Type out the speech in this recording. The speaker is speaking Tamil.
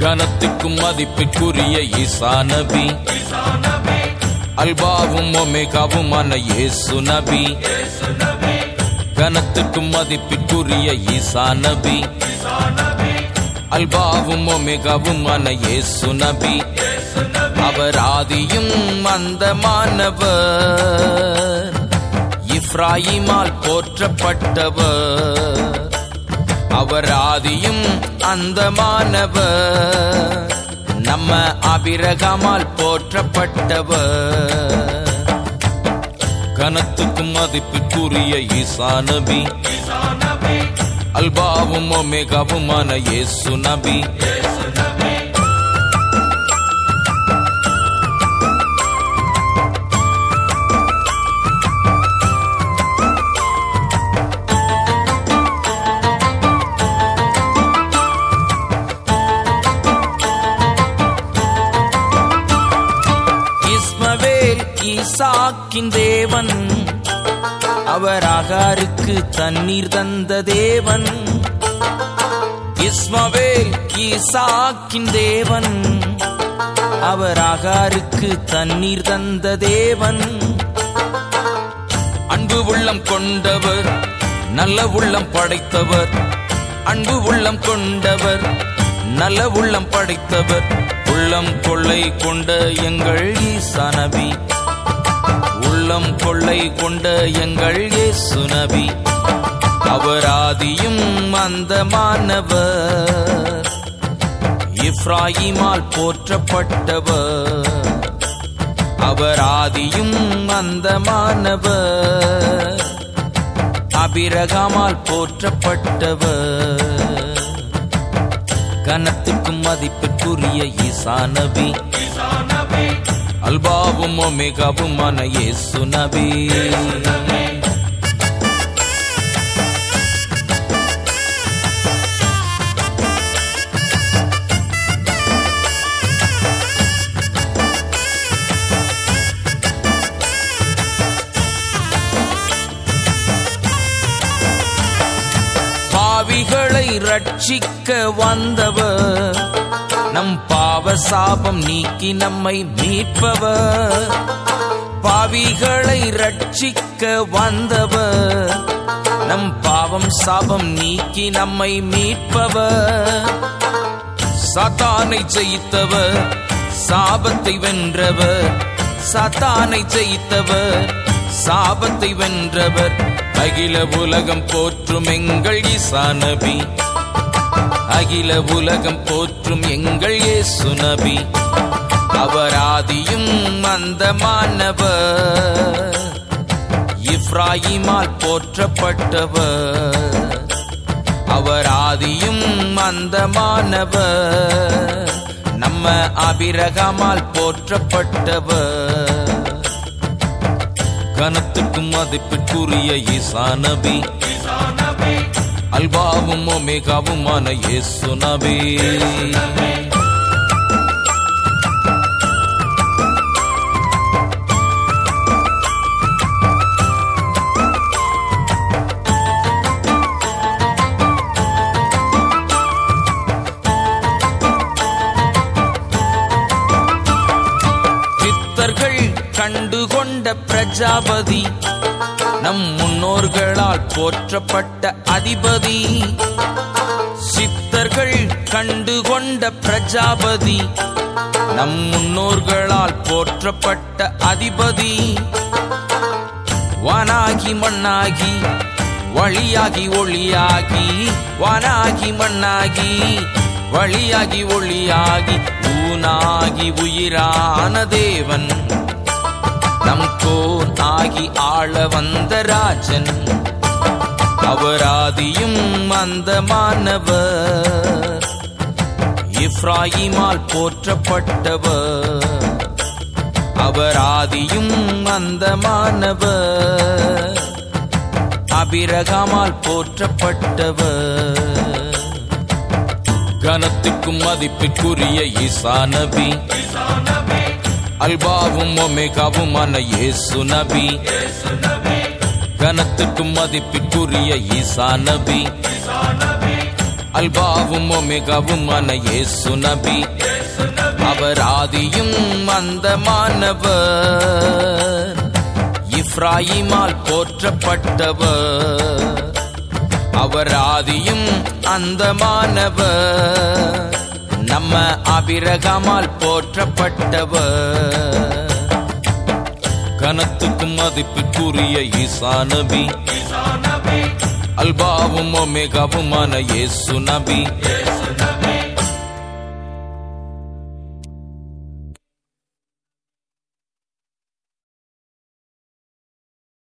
கனத்துக்கும் மதிப்பிற்குரிய ஈசா நபி அல்பாவும் ஒமேகாவுமான இயேசு நபி கனத்துக்கும் மதிப்பிற்குரிய ஈசா நபி அல்பாவும் ஒமேகாவுமான இயேசு நபி அவர் ஆதியும் மந்தமானவர் இப்ராயிமால் போற்றப்பட்டவர் அவர் ஆதியும் அந்தமானவர் நம்ம அபிரகமால் போற்றப்பட்டவர் கனத்துக்கும் மதிப்புக்குரிய ஈசா நபி அல்பாவும் ஒமேகாவுமான இயேசு நபி இஸ்மவேல் ஈசாக்கின் தேவன் அவர் ஆகாருக்கு தண்ணீர் தந்த தேவன் இஸ்மவேல் ஈசாக்கின் தேவன் அவர் ஆகாருக்கு தண்ணீர் தந்த தேவன் அன்பு உள்ளம் கொண்டவர் நல்ல உள்ளம் படைத்தவர் அன்பு உள்ளம் கொண்டவர் நல்ல உள்ளம் படைத்தவர் உள்ளம் கொள்ளை கொண்ட எங்கள் ஈசா நபி உள்ளம் கொள்ளை கொண்ட எங்கள் இயேசு நபி அவர் ஆதியும் அந்தமானவர் இப்ராயிமால் போற்றப்பட்டவர் அவர் ஆதியும் அந்தமானவர் அபிரகமால் போற்றப்பட்டவர் கனத்துக்கும் மதிப்பிற்குரிய ஈசா நபி அல்பாவும் ஒமேகாவுமான இயேசு நபி பாவிகளை ரட்சிக்க வந்தவர் நம் பாவ சாபம் நீக்கி நம்மை மீட்பவர் பாவிகளை ரட்சிக்க வந்தவர் நம் பாவம் சாபம் நீக்கி நம்மை மீட்பவர் சாத்தானை ஜெயித்தவர் சாபத்தை வென்றவர் சாத்தானை ஜெயித்தவர் சாபத்தை வென்றவர் அகில உலகம் போற்றும் எங்கள் ஈசா நபி அகில உலகம் போற்றும் எங்கள் இயேசு நபி அவர் ஆதியும் அந்தமானவர் இப்ராயிமால் போற்றப்பட்டவர் அவர் ஆதியும் அந்தமானவர் நம்ம அபிரகமால் போற்றப்பட்டவர் கனத்துக்கும் மதிப்பிற்குரிய ஈசா நபி அல்பாவும் ஒமேகாவுமான இயேசு நபி சித்தர்கள் கண்டுகொண்ட பிரஜாபதி நம் முன்னோர்களால் போற்றப்பட்ட அதிபதி சித்தர்கள் கண்டுகொண்ட பிரஜாபதி நம் முன்னோர்களால் போற்றப்பட்ட அதிபதி வானாகி மண்ணாகி வழியாகி ஒளியாகி வானாகி மண்ணாகி வழியாகி ஒளியாகி ஊனாகி உயிரான தேவன் நம் கோன் ஆகி ஆள வந்த ராஜன் அவராதியும் அந்தமானவர் இப்ராயிமால் போற்றப்பட்டவர் அவர் ஆதியும் அந்தமானவர் அபிரகமால் போற்றப்பட்டவர் கனத்துக்கும் மதிப்பிற்குரிய ஈசா நபி அல்பாவும் ஒமேகாவுமான இயேசு நபி கனத்துக்கும் மதிப்பிற்குரிய ஈசா நபி அல்பாவும் ஒமேகாவுமான இயேசு நபி அவர் ஆதியும் அந்தமானவர் இப்ராயிமால் போற்றப்பட்டவர் அவர் ஆதியும் அந்தமானவர் நம்ம அபிரகமால் போற்றப்பட்டவர் கனத்துக்கும் மதிப்பிற்குரிய ஈசா நபி அல்பாவும் ஒமேகாவுமான இயேசு நபி